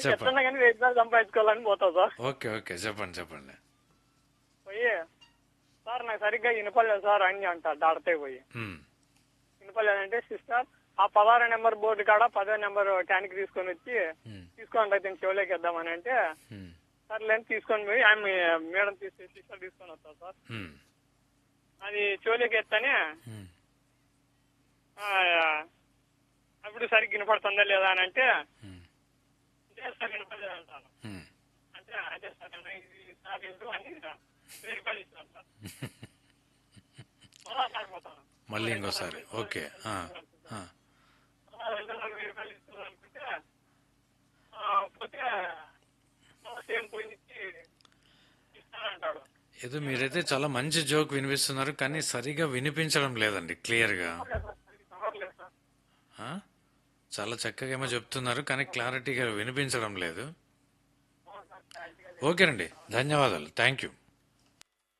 చెప్పండి ఎట్లన్నా కానీ వెయ్యి రూపాయలు సంపాదించుకోవాలని పోతా సార్ ఓకే ఓకే చెప్పండి చెప్పండి పోయి సార్ నాకు సరిగ్గా వినపడలేదు సార్ అని అంటారు డాక్టర్ పోయి ఉమ్, వినపడలేదంటే సిస్టర్ ఆ పదహారు నెంబర్ బోర్డు కాడ పదో నెంబర్ ట్యాంక్ తీసుకొని వచ్చి ఉమ్, తీసుకోండి అయితే చెవులోకి వేద్దామని అంటే ఉమ్, సర్లేని తీసుకొని పోయి ఆమె మేడం తీసి సిస్టర్ తీసుకొని వస్తారు సార్ ఉమ్, అది చెవులోకి ఎత్తానే ఉమ్, ఆ, అప్పుడు సరిగ్గా వినపడుతుందా లేదా అని అంటే ఉమ్, అంటే సార్ వినపడలేదు అంటాను ఉమ్. అంటే అదే సార్ అన్న, ఇది నాకు ఎందుకు అని వెయ్యి రూపాయలు ఇస్తాను సార్ మళ్ళా సాగిపోతాను. మళ్ళీ ఇంకోసారి ఓకే ఆ, ఆ. మళ్ళా రెండు నాలుగు వెయ్యి రూపాయలు ఇస్తాను అనుకుంటే ఆ, పోతే మళ్ళా సేమ్ పోయి ఇచ్చి ఇస్తానంటాడు ఏదో మీరైతే చాలా మంచి జోక్ వినిపిస్తున్నారు కానీ సరిగా వినిపించడం లేదండి క్లియర్గా అవ్వట్లేదు సార్ ఆ? చాలా చక్కగా ఏమో చెప్తున్నారు కానీ క్లారిటీగా వినిపించడం లేదు ఓకేనండి ధన్యవాదాలు థ్యాంక్ యూ